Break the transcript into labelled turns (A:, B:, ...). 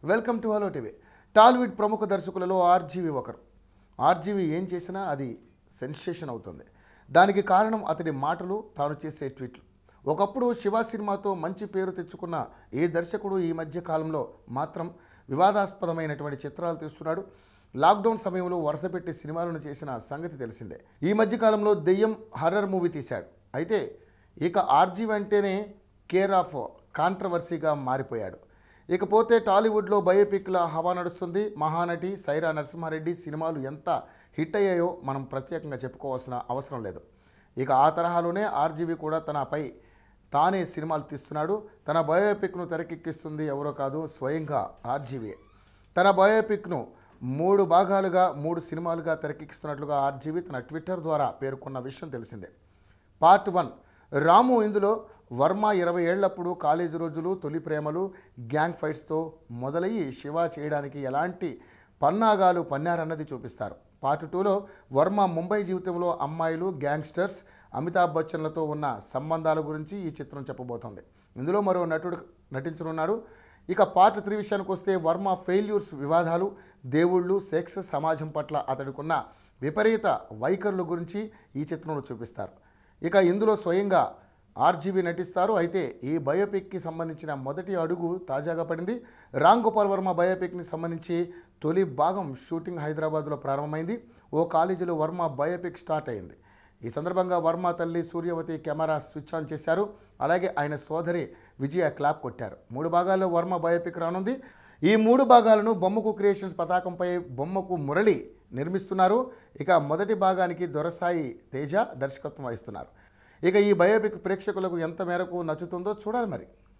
A: welcome to hello TV Tollywood ప్రముఖ దర్శకులలో RGV ఒకరు ఆర్జీవి ఏం చేసినా అది సెన్సేషన్ అవుతుంది దానికి కారణం అతడి మాటలు తాను చేసే ట్వీట్లు ఒకప్పుడు శివ సినిమాతో మంచి పేరు తెచ్చుకున్న ఏ దర్శకుడు ఈ మధ్య కాలంలో మాత్రం వివాదాస్పదమైనటువంటి చిత్రాలు తీస్తున్నాడు లాక్డౌన్ సమయంలో వరుసపెట్టి సినిమాలను చేసిన సంగతి తెలిసిందే ఈ మధ్య కాలంలో దెయ్యం హర్రర్ మూవీ తీశాడు అయితే ఇక ఆర్జీవి అంటేనే కేర్ ఆఫ్ కాంట్రవర్సీగా మారిపోయాడు ఇకపోతే టాలీవుడ్లో బయోపిక్ల హవా నడుస్తుంది మహానటి సైరా నరసింహారెడ్డి సినిమాలు ఎంత హిట్ అయ్యాయో మనం ప్రత్యేకంగా చెప్పుకోవాల్సిన అవసరం లేదు ఇక ఆ తరహాలోనే ఆర్జీవి కూడా తనపై తానే సినిమాలు తీస్తున్నాడు తన బయోపిక్ను తెరకెక్కిస్తుంది ఎవరో కాదు స్వయంగా ఆర్జీవీ తన బయోపిక్ను మూడు భాగాలుగా మూడు సినిమాలుగా తెరకెక్కిస్తున్నట్లుగా ఆర్జీవి తన ట్విట్టర్ ద్వారా పేర్కొన్న విషయం తెలిసిందే పార్ట్ వన్ రాము ఇందులో వర్మ ఇరవై ఏళ్లప్పుడు కాలేజీ రోజులు తొలి ప్రేమలు గ్యాంగ్ ఫైట్స్తో మొదలయ్యి శివ చేయడానికి ఎలాంటి పన్నాగాలు పన్నారన్నది చూపిస్తారు పార్ట్ టూలో వర్మ ముంబై జీవితంలో అమ్మాయిలు గ్యాంగ్స్టర్స్ అమితాబ్ బచ్చన్లతో ఉన్న సంబంధాల గురించి ఈ చిత్రం చెప్పబోతోంది ఇందులో మరో నటుడు నటించనున్నాడు ఇక పార్ట్ త్రీ విషయానికి వస్తే వర్మ ఫెయిల్యూర్స్ వివాదాలు దేవుళ్ళు సెక్స్ సమాజం పట్ల అతడికున్న విపరీత వైఖరుల గురించి ఈ చిత్రంలో చూపిస్తారు ఇక ఇందులో స్వయంగా ఆర్జీవి నటిస్తారు అయితే ఈ బయోపిక్కి సంబంధించిన మొదటి అడుగు తాజాగా పడింది రామ్ గోపాల్ వర్మ బయోపిక్ని సంబంధించి తొలి భాగం షూటింగ్ హైదరాబాద్లో ప్రారంభమైంది ఓ కాలేజీలో వర్మ బయోపిక్ స్టార్ట్ అయింది ఈ సందర్భంగా వర్మ తల్లి సూర్యవతి కెమెరా స్విచ్ ఆన్ చేశారు అలాగే ఆయన సోదరి విజయ క్లాప్ కొట్టారు మూడు భాగాల్లో వర్మ బయోపిక్ రానుంది ఈ మూడు భాగాలను బొమ్మకు క్రియేషన్స్ పతాకంపై బొమ్మకు మురళి నిర్మిస్తున్నారు ఇక మొదటి భాగానికి దొరసాయి తేజ దర్శకత్వం వహిస్తున్నారు ఇక ఈ బయోపిక్ ప్రేక్షకులకు ఎంత మేరకు నచ్చుతుందో చూడాలి మరి